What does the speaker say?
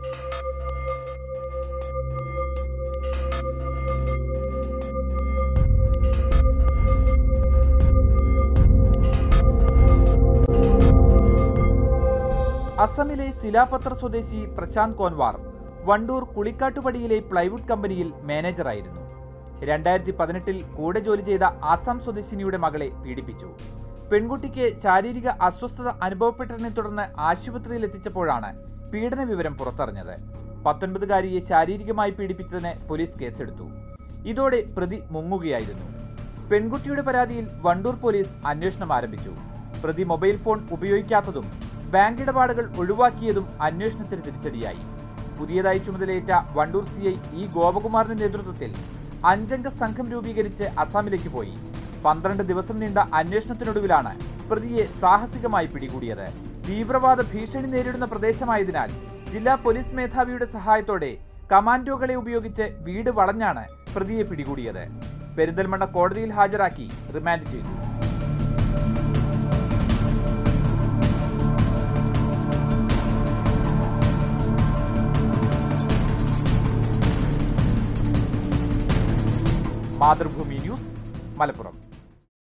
അസമിലെ സിലാപത്ര സ്വദേശി പ്രശാന്ത് കോൻവാർ വണ്ടൂർ കുളിക്കാട്ടുപടിയിലെ പ്ലൈവുഡ് കമ്പനിയിൽ മാനേജറായിരുന്നു രണ്ടായിരത്തി പതിനെട്ടിൽ കൂടെ ജോലി ചെയ്ത ആസാം സ്വദേശിനിയുടെ മകളെ പീഡിപ്പിച്ചു പെൺകുട്ടിക്ക് ശാരീരിക അസ്വസ്ഥത അനുഭവപ്പെട്ടതിനെ തുടർന്ന് ആശുപത്രിയിൽ എത്തിച്ചപ്പോഴാണ് പീഡന വിവരം പുറത്തറിഞ്ഞത് പത്തൊൻപതുകാരിയെ ശാരീരികമായി പീഡിപ്പിച്ചതിന് പോലീസ് കേസെടുത്തു ഇതോടെ പ്രതി മുങ്ങുകയായിരുന്നു പെൺകുട്ടിയുടെ പരാതിയിൽ വണ്ടൂർ പോലീസ് അന്വേഷണം ആരംഭിച്ചു പ്രതി മൊബൈൽ ഫോൺ ഉപയോഗിക്കാത്തതും ബാങ്ക് ഇടപാടുകൾ ഒഴിവാക്കിയതും അന്വേഷണത്തിന് തിരിച്ചടിയായി പുതിയതായി ചുമതലയേറ്റ വണ്ടൂർ സി ഐ ഇ ഗോപകുമാറിന്റെ നേതൃത്വത്തിൽ അഞ്ചംഗ സംഘം രൂപീകരിച്ച് അസാമിലേക്ക് പോയി പന്ത്രണ്ട് ദിവസം നീണ്ട അന്വേഷണത്തിനൊടുവിലാണ് പ്രതിയെ സാഹസികമായി പിടികൂടിയത് തീവ്രവാദ ഭീഷണി നേരിടുന്ന പ്രദേശമായതിനാൽ ജില്ലാ പോലീസ് മേധാവിയുടെ സഹായത്തോടെ കമാൻഡോകളെ ഉപയോഗിച്ച് വീട് വളഞ്ഞാണ് പ്രതിയെ പിടികൂടിയത് പെരിന്തൽമണ്ണ കോടതിയിൽ ഹാജരാക്കി റിമാൻഡ് ചെയ്തു മാതൃഭൂമി ന്യൂസ് മലപ്പുറം